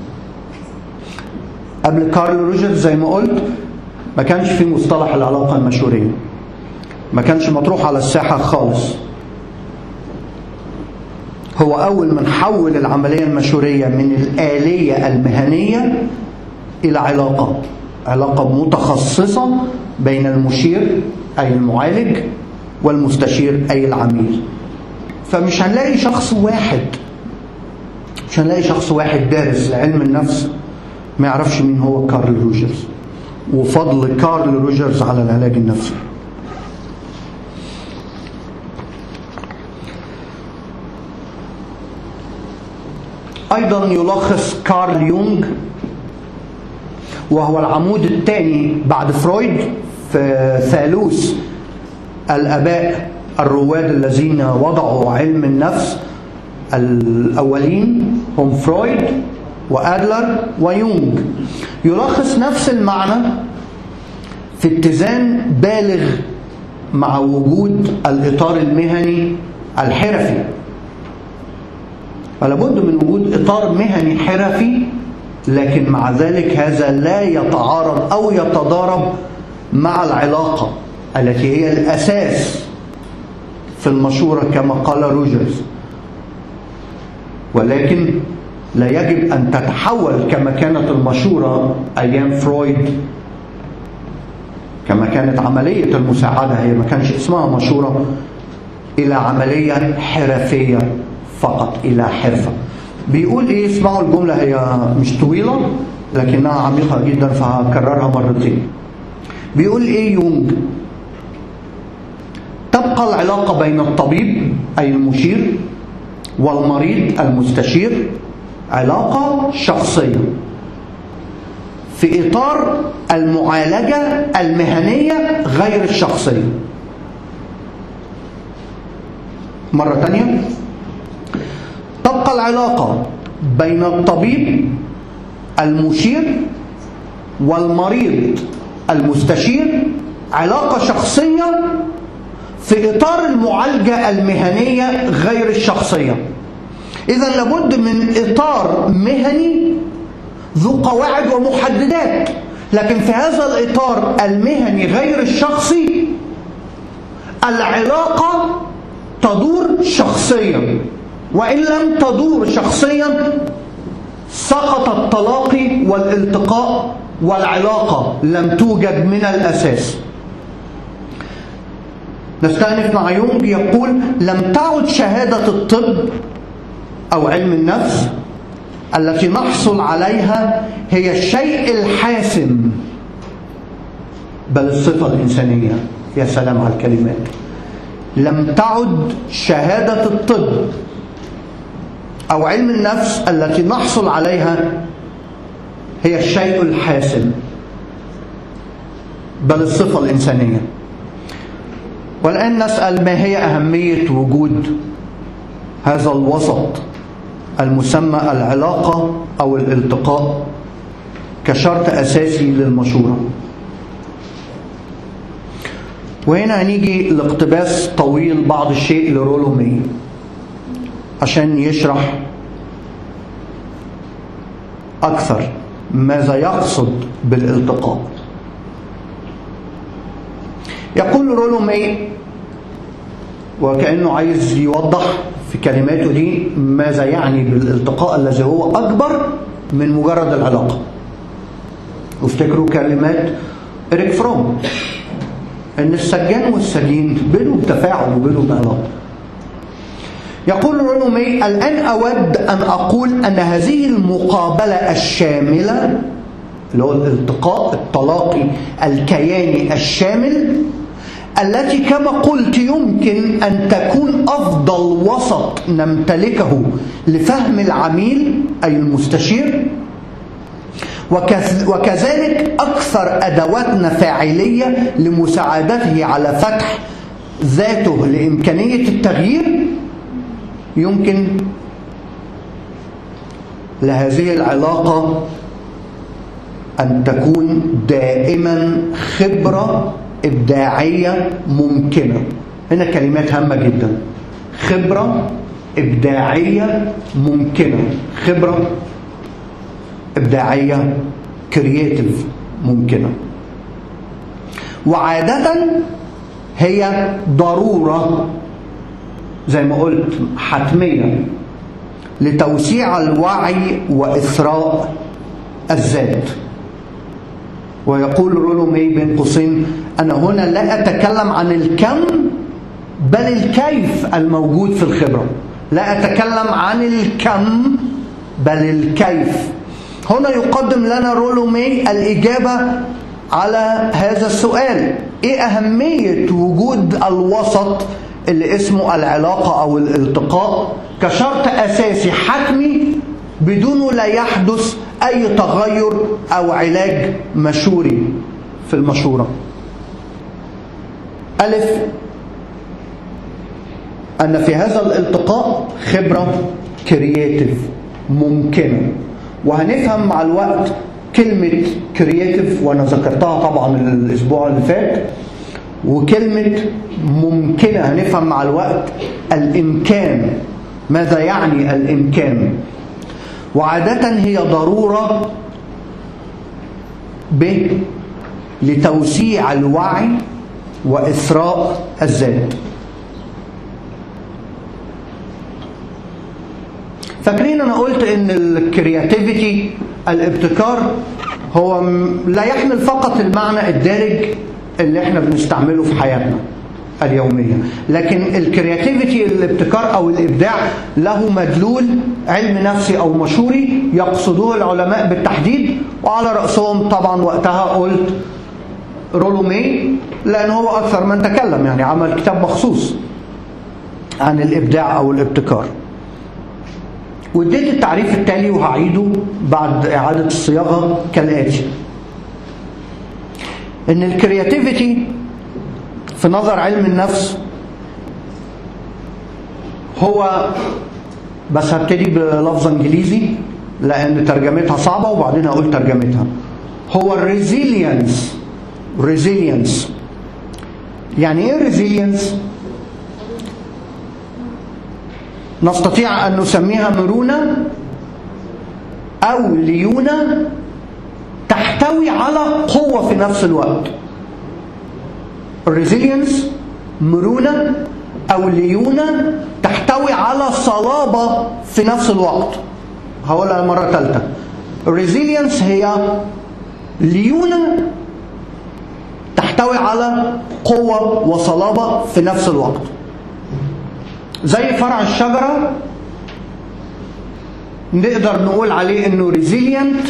قبل كارل روجرز زي ما قلت ما كانش في مصطلح العلاقة المشورية ما كانش مطروح على الساحة خالص هو أول من حول العملية المشورية من الآلية المهنية إلى علاقة علاقة متخصصة بين المشير أي المعالج والمستشير أي العميل فمش هنلاقي شخص واحد مش هنلاقي شخص واحد دارس لعلم النفس ما يعرفش مين هو كارل روجرز وفضل كارل روجرز على العلاج النفسي أيضا يلخص كارل يونغ وهو العمود الثاني بعد فرويد في ثالوث الآباء الرواد الذين وضعوا علم النفس الأولين هم فرويد وأدلر ويونغ يلخص نفس المعنى في اتزان بالغ مع وجود الإطار المهني الحرفي فلا بد من وجود إطار مهني حرفي لكن مع ذلك هذا لا يتعارض أو يتضارب مع العلاقة التي هي الأساس في المشورة كما قال روجرز ولكن لا يجب أن تتحول كما كانت المشورة أيام فرويد كما كانت عملية المساعدة هي ما كانش اسمها مشورة إلى عملية حرفية فقط إلى حرفة بيقول إيه اسمعوا الجملة هي مش طويلة لكنها عميقة جدا فهكررها مرتين بيقول إيه يونج تبقى العلاقة بين الطبيب أي المشير والمريض المستشير علاقة شخصية في إطار المعالجة المهنية غير الشخصية مرة تانية تبقى العلاقة بين الطبيب المشير والمريض المستشير علاقة شخصية في إطار المعالجة المهنية غير الشخصية إذا لابد من إطار مهني ذو قواعد ومحددات لكن في هذا الإطار المهني غير الشخصي العلاقة تدور شخصيا وإن لم تدور شخصيا سقط التلاقي والالتقاء والعلاقة لم توجد من الأساس نستأنف مع يونغ يقول لم تعد شهادة الطب أو علم النفس التي نحصل عليها هي الشيء الحاسم بل الصفة الإنسانية يا سلام على الكلمات لم تعد شهادة الطب أو علم النفس التي نحصل عليها هي الشيء الحاسم بل الصفة الإنسانية والآن نسأل ما هي أهمية وجود هذا الوسط المسمى العلاقة أو الالتقاء كشرط أساسي للمشورة وهنا هنيجي لاقتباس طويل بعض الشيء لرولومي عشان يشرح أكثر ماذا يقصد بالالتقاء يقول رولومي وكأنه عايز يوضح في كلماته دي ماذا يعني بالالتقاء الذي هو أكبر من مجرد العلاقة وافتكروا كلمات إريك فروم ان السجان والسجين بينهم تفاعل وبينهم علاقه يقول رونومي الآن أود أن أقول أن هذه المقابلة الشاملة اللي هو الالتقاء التلاقي الكياني الشامل التي كما قلت يمكن أن تكون أفضل وسط نمتلكه لفهم العميل أي المستشير وكذلك أكثر أدواتنا فاعلية لمساعدته على فتح ذاته لإمكانية التغيير يمكن لهذه العلاقة أن تكون دائما خبرة إبداعية ممكنة هنا كلمات هامة جدا خبرة إبداعية ممكنة خبرة إبداعية كرياتيف ممكنة وعادة هي ضرورة زي ما قلت حتمية لتوسيع الوعي وإثراء الذات ويقول رولو مي بين قوسين أنا هنا لا أتكلم عن الكم بل الكيف الموجود في الخبرة لا أتكلم عن الكم بل الكيف هنا يقدم لنا رولو مي الإجابة على هذا السؤال إيه أهمية وجود الوسط اللي اسمه العلاقة أو الالتقاء كشرط أساسي حتمي بدونه لا يحدث أي تغير أو علاج مشوري في المشورة ألف أن في هذا الالتقاء خبرة كرياتيف ممكنة وهنفهم مع الوقت كلمة كرياتيف وأنا ذكرتها طبعا الأسبوع اللي فات وكلمة ممكنة هنفهم مع الوقت الإمكان ماذا يعني الإمكان وعادة هي ضرورة ب لتوسيع الوعي وإثراء الذات فاكرين انا قلت ان الكرياتيفيتي الابتكار هو لا يحمل فقط المعنى الدارج اللي احنا بنستعمله في حياتنا اليومية لكن الكرياتيفيتي الابتكار او الابداع له مدلول علم نفسي او مشوري يقصدوه العلماء بالتحديد وعلى رأسهم طبعا وقتها قلت رولومي لان هو اكثر من تكلم يعني عمل كتاب مخصوص عن الابداع او الابتكار واديت التعريف التالي وهعيده بعد إعادة الصياغة كالآتي إن الكرياتيفيتي في نظر علم النفس هو بس هبتدي بلفظ انجليزي لان ترجمتها صعبه وبعدين هقول ترجمتها هو الريزيلينس ريزيلينس يعني ايه ريزيلينس نستطيع أن نسميها مرونة أو ليونة تحتوي على قوة في نفس الوقت الريزيلينس مرونة أو ليونة تحتوي على صلابة في نفس الوقت هقولها مرة ثالثة الريزيلينس هي ليونة تحتوي على قوة وصلابة في نفس الوقت زي فرع الشجرة نقدر نقول عليه انه ريزيلينت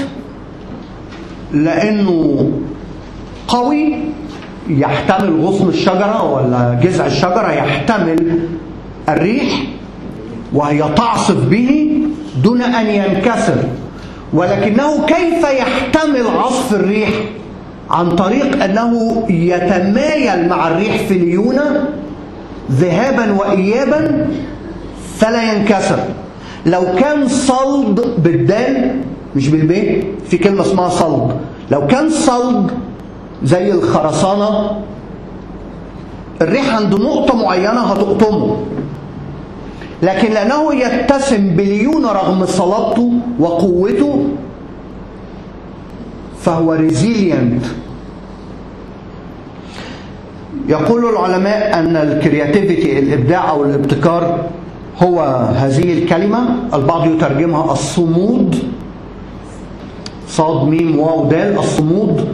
لانه قوي يحتمل غصن الشجرة ولا جذع الشجرة يحتمل الريح وهي تعصف به دون أن ينكسر ولكنه كيف يحتمل عصف الريح عن طريق أنه يتمايل مع الريح في ليونة ذهابا وإيابا فلا ينكسر لو كان صلد بالدال مش بالبيه في كلمة اسمها صلد لو كان صلد زي الخرسانة الريح عند نقطة معينة هتقطمه لكن لأنه يتسم بليونة رغم صلابته وقوته فهو ريزيلينت يقول العلماء أن الكرياتيفيتي الإبداع أو الابتكار هو هذه الكلمة البعض يترجمها الصمود صاد ميم واو دال الصمود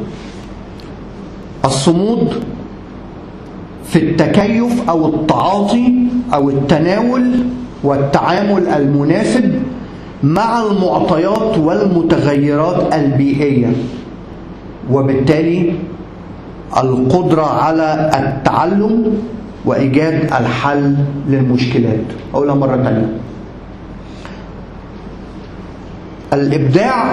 الصمود في التكيف أو التعاطي أو التناول والتعامل المناسب مع المعطيات والمتغيرات البيئية وبالتالي القدرة على التعلم وإيجاد الحل للمشكلات أقولها مرة تانية الإبداع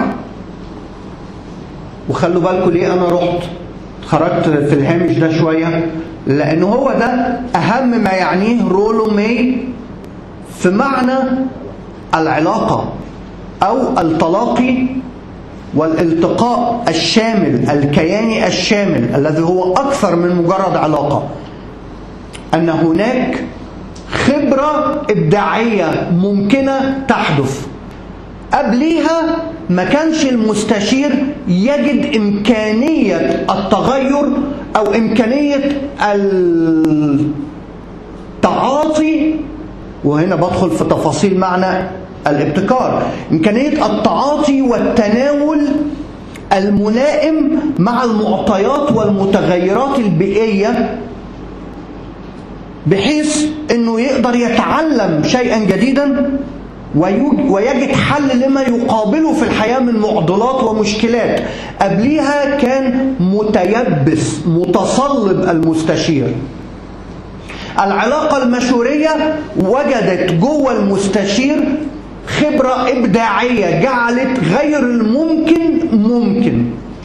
وخلوا بالكم ليه أنا رحت خرجت في الهامش ده شوية لأن هو ده أهم ما يعنيه رولو ماي في معنى العلاقة أو التلاقي والالتقاء الشامل الكياني الشامل الذي هو أكثر من مجرد علاقة أن هناك خبرة إبداعية ممكنة تحدث قبليها ما كانش المستشير يجد إمكانية التغير أو إمكانية التعاطي وهنا بدخل في تفاصيل معنى الابتكار إمكانية التعاطي والتناول الملائم مع المعطيات والمتغيرات البيئية بحيث أنه يقدر يتعلم شيئا جديدا ويجد حل لما يقابله في الحياة من معضلات ومشكلات قبليها كان متيبس متصلب المستشير العلاقة المشورية وجدت جوه المستشير خبرة إبداعية جعلت غير الممكن ممكن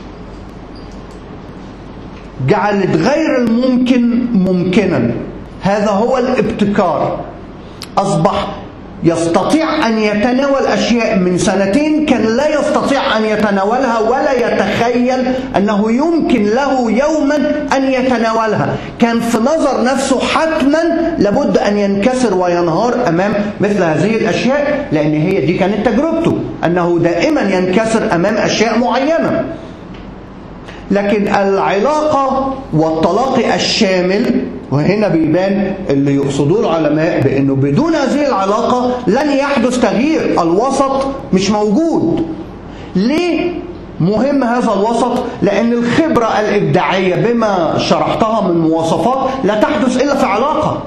جعلت غير الممكن ممكنا هذا هو الابتكار أصبح يستطيع أن يتناول أشياء من سنتين كان لا يستطيع أن يتناولها ولا يتخيل أنه يمكن له يوما أن يتناولها كان في نظر نفسه حتما لابد أن ينكسر وينهار أمام مثل هذه الأشياء لأن هي دي كانت تجربته أنه دائما ينكسر أمام أشياء معينة لكن العلاقة والتلاقي الشامل وهنا بيبان اللي يقصدوه العلماء بأنه بدون هذه العلاقة لن يحدث تغيير الوسط مش موجود ليه مهم هذا الوسط لأن الخبرة الإبداعية بما شرحتها من مواصفات لا تحدث إلا في علاقة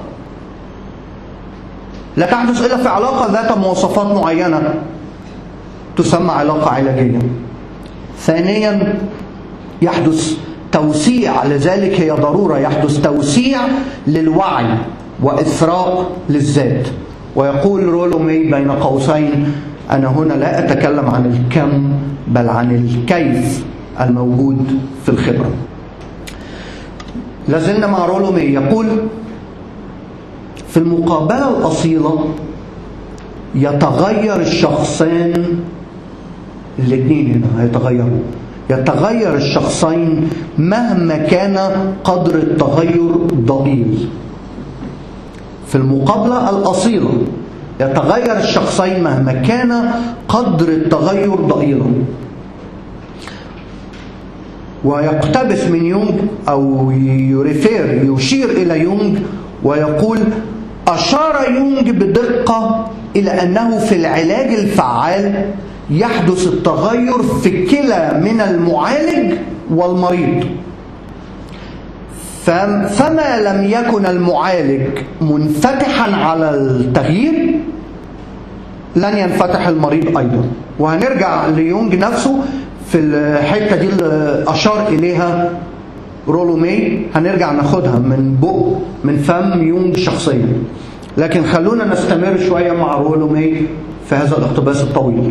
لا تحدث إلا في علاقة ذات مواصفات معينة تسمى علاقة علاجية ثانيا يحدث توسيع لذلك هي ضرورة يحدث توسيع للوعي وإثراء للذات ويقول رولو مي بين قوسين أنا هنا لا أتكلم عن الكم بل عن الكيف الموجود في الخبرة لازلنا مع رولو مي يقول في المقابلة الأصيلة يتغير الشخصان الاثنين هنا هيتغيروا يتغير الشخصين مهما كان قدر التغير ضئيل في المقابلة الأصيلة يتغير الشخصين مهما كان قدر التغير ضئيلا ويقتبس من يونغ أو يريفير يشير إلى يونغ ويقول أشار يونغ بدقة إلى أنه في العلاج الفعال يحدث التغير في كلا من المعالج والمريض فما لم يكن المعالج منفتحا على التغيير لن ينفتح المريض أيضا وهنرجع ليونج نفسه في الحتة دي اللي أشار إليها رولو مي هنرجع ناخدها من بق من فم يونج شخصيا لكن خلونا نستمر شوية مع رولو مي في هذا الاقتباس الطويل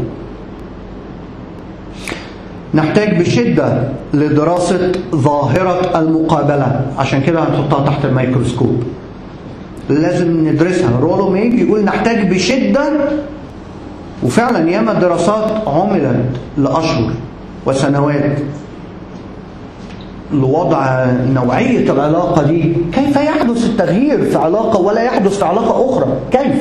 نحتاج بشدة لدراسة ظاهرة المقابلة عشان كده هنحطها تحت الميكروسكوب لازم ندرسها رولو مي بيقول نحتاج بشدة وفعلا ياما دراسات عملت لأشهر وسنوات لوضع نوعية العلاقة دي كيف يحدث التغيير في علاقة ولا يحدث في علاقة أخرى كيف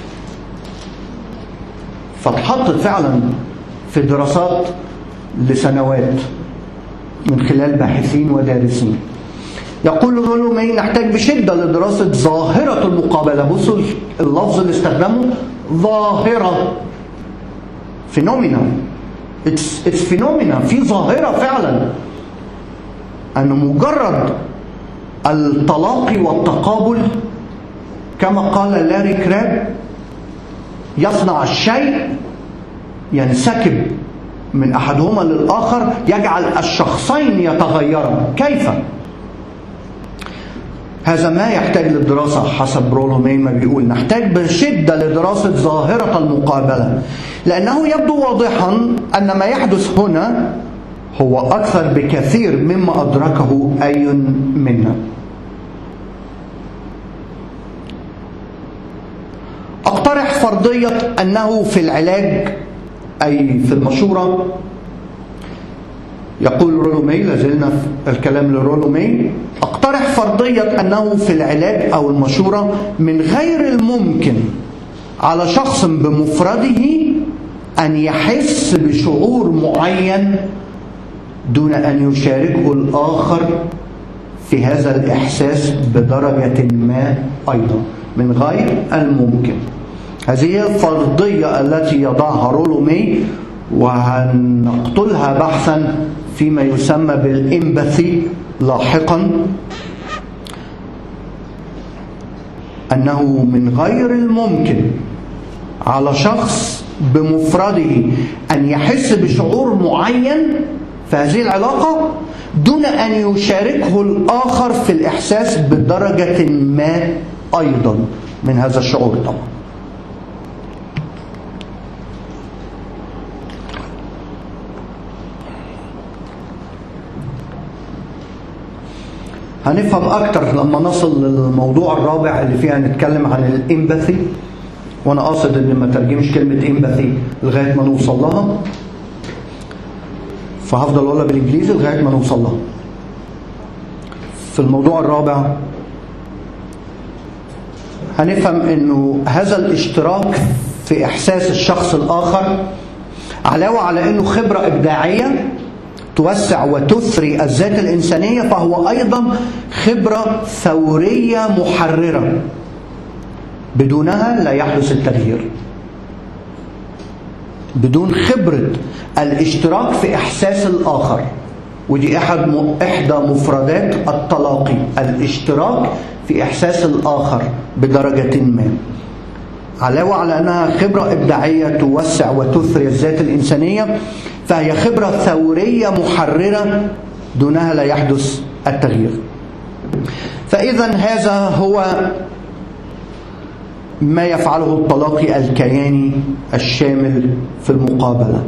فاتحطت فعلا في دراسات لسنوات من خلال باحثين ودارسين يقول رولومي نحتاج بشدة لدراسة ظاهرة المقابلة بصوا اللفظ اللي استخدمه ظاهرة فينومينا اتس اتس فينومينا في ظاهرة فعلا أن مجرد التلاقي والتقابل كما قال لاري كراب يصنع الشيء ينسكب من أحدهما للآخر يجعل الشخصين يتغيرا كيف؟ هذا ما يحتاج للدراسة حسب رولو مين ما بيقول نحتاج بشدة لدراسة ظاهرة المقابلة لأنه يبدو واضحا أن ما يحدث هنا هو أكثر بكثير مما أدركه أي منا أقترح فرضية أنه في العلاج أي في المشورة يقول رولومي لازلنا في الكلام لرولومي اقترح فرضية أنه في العلاج أو المشورة من غير الممكن على شخص بمفرده أن يحس بشعور معين دون أن يشاركه الآخر في هذا الإحساس بدرجة ما أيضا من غير الممكن هذه الفرضية التي يضعها رولومي وهنقتلها بحثا فيما يسمى بالإمباثي لاحقا أنه من غير الممكن على شخص بمفرده أن يحس بشعور معين في هذه العلاقة دون أن يشاركه الآخر في الإحساس بدرجة ما أيضا من هذا الشعور طبعا هنفهم اكتر لما نصل للموضوع الرابع اللي فيها نتكلم عن الامباثي وانا قاصد ان ما ترجمش كلمه امباثي لغايه ما نوصل لها فهفضل اقولها بالانجليزي لغايه ما نوصل لها في الموضوع الرابع هنفهم انه هذا الاشتراك في احساس الشخص الاخر علاوه على انه خبره ابداعيه توسع وتثري الذات الانسانيه فهو ايضا خبره ثوريه محرره بدونها لا يحدث التغيير بدون خبره الاشتراك في احساس الاخر ودي احد احدى مفردات التلاقي الاشتراك في احساس الاخر بدرجه ما علاوه على انها خبره ابداعيه توسع وتثري الذات الانسانيه فهي خبره ثوريه محرره دونها لا يحدث التغيير فاذا هذا هو ما يفعله التلاقي الكياني الشامل في المقابله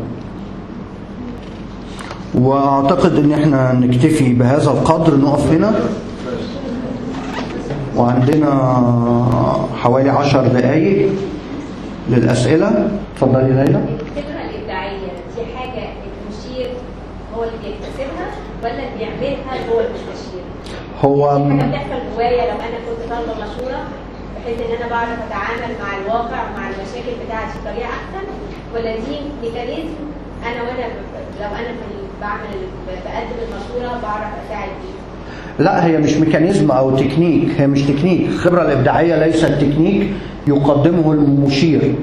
واعتقد ان احنا نكتفي بهذا القدر نقف هنا وعندنا حوالي عشر دقايق للأسئلة اتفضلي ليلى الخبرة الإبداعية دي حاجة المشير هو اللي بيكتسبها ولا اللي بيعملها هو المستشير؟ هو دي حاجة بتحصل جوايا لو أنا كنت طالبة مشورة بحيث إن أنا بعرف أتعامل مع الواقع ومع المشاكل بتاعتي بطريقة أحسن ولا دي ميكانيزم أنا وأنا ب- لو أنا في ال- بعمل ال- بقدم المشورة بعرف أساعد بيه؟ لا هي مش ميكانيزم او تكنيك هي مش تكنيك الخبرة الإبداعية ليست تكنيك يقدمه المشير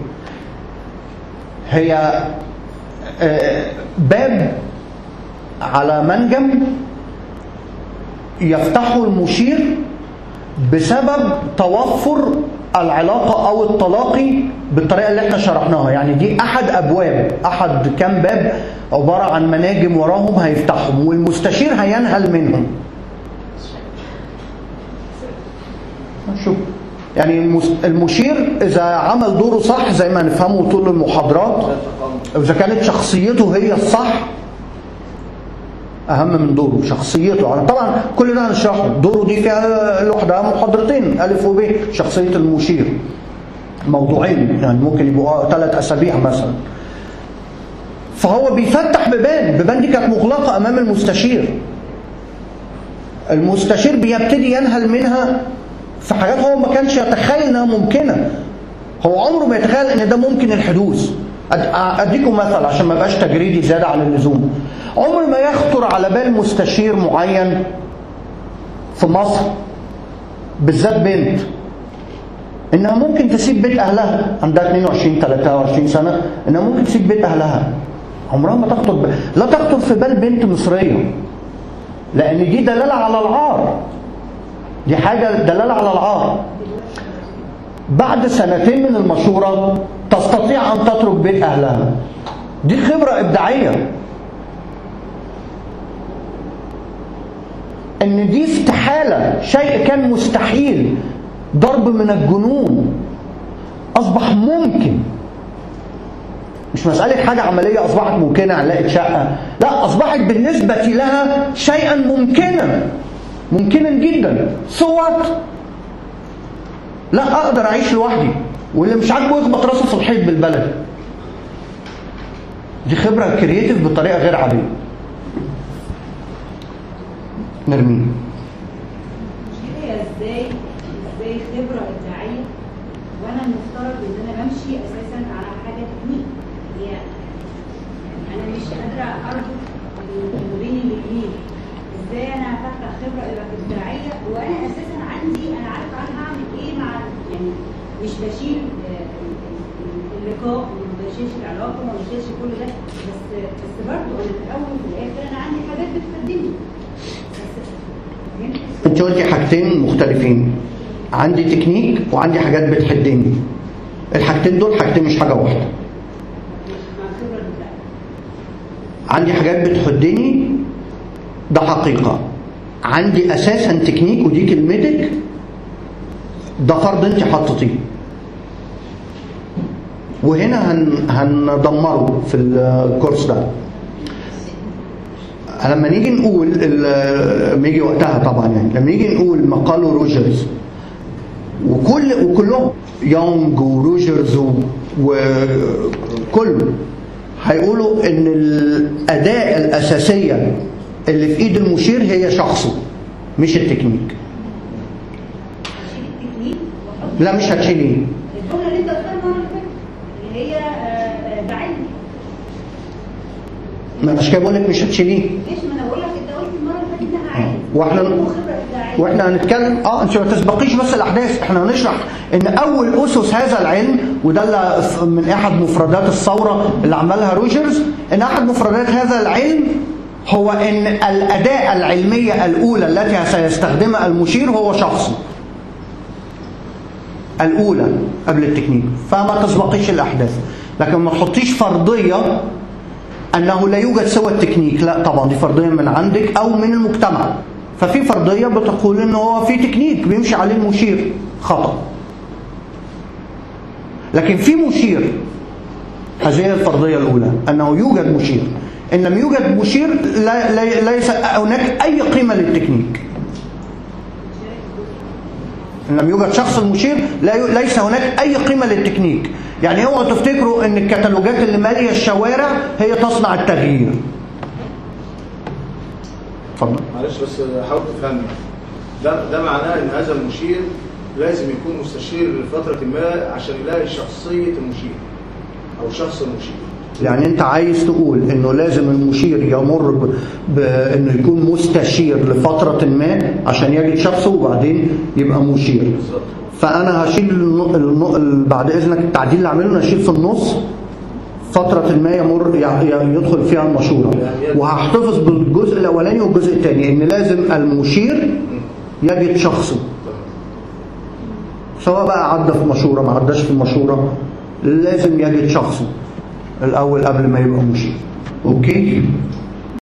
هي آه، باب على منجم يفتحه المشير بسبب توفر العلاقة أو التلاقي بالطريقة اللي احنا شرحناها يعني دي أحد أبواب أحد كام باب عبارة عن مناجم وراهم هيفتحهم والمستشير هينهل منهم شوف يعني المس- المشير إذا عمل دوره صح زي ما نفهمه طول المحاضرات إذا كانت شخصيته هي الصح اهم من دوره شخصيته يعني طبعا كل ده هنشرحه دوره دي فيها لوحدها محاضرتين الف وب شخصيه المشير موضوعين يعني ممكن يبقوا ثلاث اسابيع مثلا فهو بيفتح بيبان بيبان دي كانت مغلقه امام المستشير المستشير بيبتدي ينهل منها في حاجات هو ما كانش يتخيل انها ممكنه هو عمره ما يتخيل ان ده ممكن الحدوث أد- اديكم مثل عشان ما يبقاش تجريدي زياده عن اللزوم عمر ما يخطر على بال مستشير معين في مصر بالذات بنت انها ممكن تسيب بيت اهلها عندها 22 23 سنه انها ممكن تسيب بيت اهلها عمرها ما تخطر ب... لا تخطر في بال بنت مصريه لان دي دلاله على العار دي حاجه دلاله على العار بعد سنتين من المشورة تستطيع أن تترك بيت أهلها دي خبرة إبداعية إن دي استحالة شيء كان مستحيل ضرب من الجنون أصبح ممكن مش مسألة حاجة عملية أصبحت ممكنة لقيت شقة لا أصبحت بالنسبة لها شيئا ممكنا ممكنا جدا صوت لا اقدر اعيش لوحدي واللي مش عاجبه يخبط راسه في الحيط بالبلد دي خبره كرييتيف بطريقه غير عاديه نرمين هي ازاي ازاي خبره ابداعيه وانا المفترض ان انا بمشي اساسا على حاجه تكنيك هي يعني انا مش قادره اربط ما بين الاثنين ازاي انا هفتح خبره ابداعيه وانا اساسا عندي انا عارف انا هعمل ايه مع يعني مش بشيل آه، ال- ال- اللقاء وما بشيلش العلاقه وما بشيلش كل ده بس بس برضه انا في الاول وفي الاخر انا عندي حاجات بتخدمني بس فهمت؟ انت قلتي حاجتين مختلفين عندي تكنيك وعندي حاجات بتحدني الحاجتين دول حاجتين مش حاجه واحده مع الخبره الابداعيه عندي حاجات بتحدني ده حقيقة عندي أساسا تكنيك ودي كلمتك ده فرض انت حطيتيه وهنا هن هندمره في الكورس ده لما نيجي نقول ال- لما يجي وقتها طبعا يعني لما نيجي نقول ما قاله روجرز وكل وكلهم يونج وروجرز و- وكله هيقولوا ان الاداة الاساسية اللي في ايد المشير هي شخصه مش التكنيك اشيل التكنيك واحط لا مش هتشيليه الجمله اللي انت قلتها المره اللي فاتت اللي هي آه، آه، بعلم ما مش كده بقول لك مش هتشيليه ليش ما انا بقول لك انت قلت المره اللي فاتت انها علم واحنا علم وخبره ابداعيه واحنا هنتكلم اه انت ما تسبقيش بس الاحداث احنا هنشرح ان اول اسس هذا العلم وده اللي ف- من احد مفردات الثوره اللي عملها روجرز ان احد مفردات هذا العلم هو ان الاداه العلميه الاولى التي سيستخدمها المشير هو شخصه الاولى قبل التكنيك فما تسبقيش الاحداث لكن ما تحطيش فرضيه انه لا يوجد سوى التكنيك لا طبعا دي فرضيه من عندك او من المجتمع ففي فرضيه بتقول ان هو في تكنيك بيمشي عليه المشير خطا لكن في مشير هذه هي الفرضيه الاولى انه يوجد مشير ان لم يوجد مشير لا لا ليس هناك اي قيمه للتكنيك ان لم يوجد شخص المشير لا ي... ليس هناك اي قيمه للتكنيك يعني اوعوا تفتكروا ان الكتالوجات اللي ماليه الشوارع هي تصنع التغيير اتفضل معلش بس حاول تفهمني ده ده معناه ان هذا المشير لازم يكون مستشير لفتره ما عشان يلاقي شخصيه المشير او شخص المشير يعني انت عايز تقول انه لازم المشير يمر ب... بانه يكون مستشير لفتره ما عشان يجد شخصه وبعدين يبقى مشير بالظبط فانا هشيل النق... النق... ال- بعد اذنك التعديل اللي عامله هشيل في النص فترة ما يمر ي- ي- يدخل فيها المشورة وهحتفظ بالجزء الأولاني والجزء الثاني إن لازم المشير يجد شخصه سواء بقى عدى في مشورة ما عداش في مشورة لازم يجد شخصه الأول قبل ما يبقى مشير أوكي